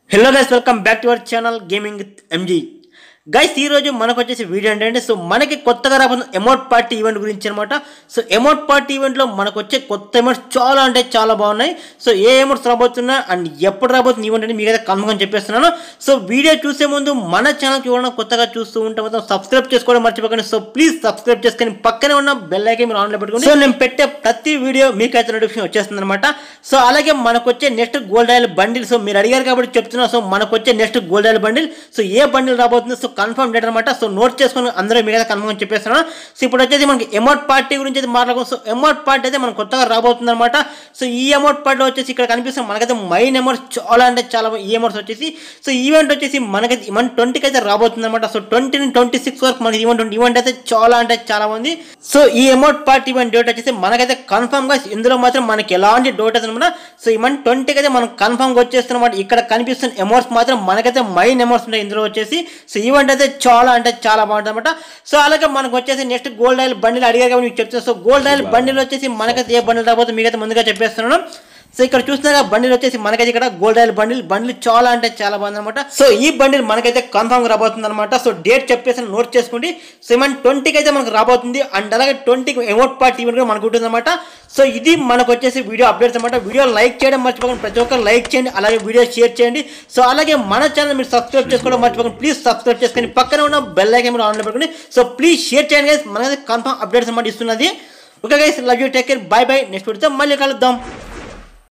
hello guys welcome back to our channel gaming with MG guys ఈ రోజు మనకు వచ్చేసి వీడియో ఏంటంటే సో మనకి కొత్తగా రాబోతున్న ఎమౌట్ పార్టీ ఈవెంట్ గురించి అనమాట సో ఎమౌట్ పార్టీ ఈవెంట్లో మనకు వచ్చే కొత్త ఎమౌంట్స్ చాలా అంటే చాలా బాగున్నాయి సో ఏ ఎమౌంట్స్ రాబోతున్నా అండ్ ఎప్పుడు రాబోతుంది ఈవెంట్ అని మీకైతే కన్ఫర్మ్ చెప్పేస్తున్నాను సో వీడియో చూసే ముందు మన ఛానల్ చూడడం కొత్తగా చూస్తూ ఉంటే మొత్తం సబ్స్క్రైబ్ చేసుకోవడం మర్చిపోకండి సో ప్లీజ్ సబ్స్క్రైబ్ చేసుకొని పక్కనే ఉన్న బెల్ ఐకన్ మీరు ఆన్లో పెట్టుకోండి సో నేను పెట్టే ప్రతి వీడియో మీకైతే నోటిఫికేషన్ వచ్చేస్తుంది అనమాట సో అలాగే మనకు వచ్చే next gold oil bundle so మీరు అడిగారు కాబట్టి చెప్తున్నా సో మనకు వచ్చే next gold oil bundle so a bundle రాబోతుంది సో కన్ఫర్మ్ డేట్ అనమాట సో నోట్ చేసుకొని అందరూ మీద కన్ఫర్మ్ చెప్పేస్తున్నాను సో ఇప్పుడు వచ్చేసి మనకి ఎమౌంట్ పార్టీ గురించి అయితే మాట్లాడుకోం సో ఎమౌంట్ పార్టీ అయితే మనం కొత్తగా రాబోతుంది అనమాట సో ఈ అమౌంట్ పార్టీ వచ్చేసి ఇక్కడ కనిపిస్తుంది మనకైతే మైన్ అమౌంట్స్ చాలా అంటే చాలా ఈ అమౌంట్స్ వచ్చేసి సో ఈవెంట్ వచ్చేసి మనకైతే మన ట్వంటీకి అయితే రాబోతుంది అనమాట సో ట్వంటీ ట్వంటీ సిక్స్ వరకు మనకి ఈవెంట్ ఉంటుంది ఈవెంట్ అయితే చాలా అంటే చాలా ఉంది సో ఈ అమౌంట్ పార్టీ ఈవెంట్ డేట్ వచ్చేసి మనకైతే కన్ఫర్మ్ గా ఇందులో మాత్రం మనకి ఎలాంటి డౌట్ అయితే అనమాట సో ఈ మన ట్వంటీకి అయితే మనం కన్ఫర్మ్ గా వచ్చేస్తున్నమాట ఇక్కడ కనిపిస్తున్న అమౌంట్స్ మాత్రం మనకైతే మైన్ అమౌంట్స్ ఉంటాయి ఇందులో వచ్చేసి సో ఈవెంట్ అయితే చాలా అంటే చాలా బాగుంటుంది అనమాట సో అలాగే మనకు వచ్చేసి నెక్స్ట్ గోల్డ్ ఆయిల్ బండిల్ అడిగారు కాబట్టి మీకు చెప్తాను సో గోల్డ్ ఆయిల్ బండిల్ వచ్చేసి మనకైతే ఏ బండిల్ రాబోతుంది మీకైతే ముందుగా చెప్పేస్తున్నాను సో ఇక్కడ చూసినాక బండిల్ వచ్చేసి మనకైతే ఇక్కడ గోల్డ్ ఆయిల్ బండిల్ బండిల్ చాలా అంటే చాలా బాగుంది అనమాట సో ఈ బండిల్ మనకైతే కన్ఫర్మ్ గా రాబోతుంది అనమాట సో డేట్ చెప్పేసి నోట్ చేసుకోండి సో మన ట్వంటీకి అయితే మనకు రాబోతుంది అండ్ అలాగే ట్వంటీకి ఎమౌట్ పార్ట్ ఈవెంట్ కూడా మనకు ఉంటుంది అనమాట సో ఇది మనకు వచ్చేసి వీడియో అప్డేట్స్ అనమాట వీడియో లైక్ చేయడం మర్చిపోకండి ప్రతి ఒక్కరు లైక్ చేయండి అలాగే వీడియో షేర్ చేయండి సో అలాగే మన ఛానల్ మీరు సబ్స్క్రైబ్ చేసుకోవడం మర్చిపోకండి ప్లీజ్ సబ్స్క్రైబ్ చేసుకొని పక్కన ఉన్న బెల్ ఐకన్ మీరు ఆన్లో పెట్టుకోండి సో ప్లీజ్ షేర్ చేయండి గైస్ మనకైతే కన్ఫర్మ్ అప్డేట్స్ అనమాట ఇస్తున్నది okay guys love you take care bye bye next వీడియోతో మళ్ళీ కలుద్దాం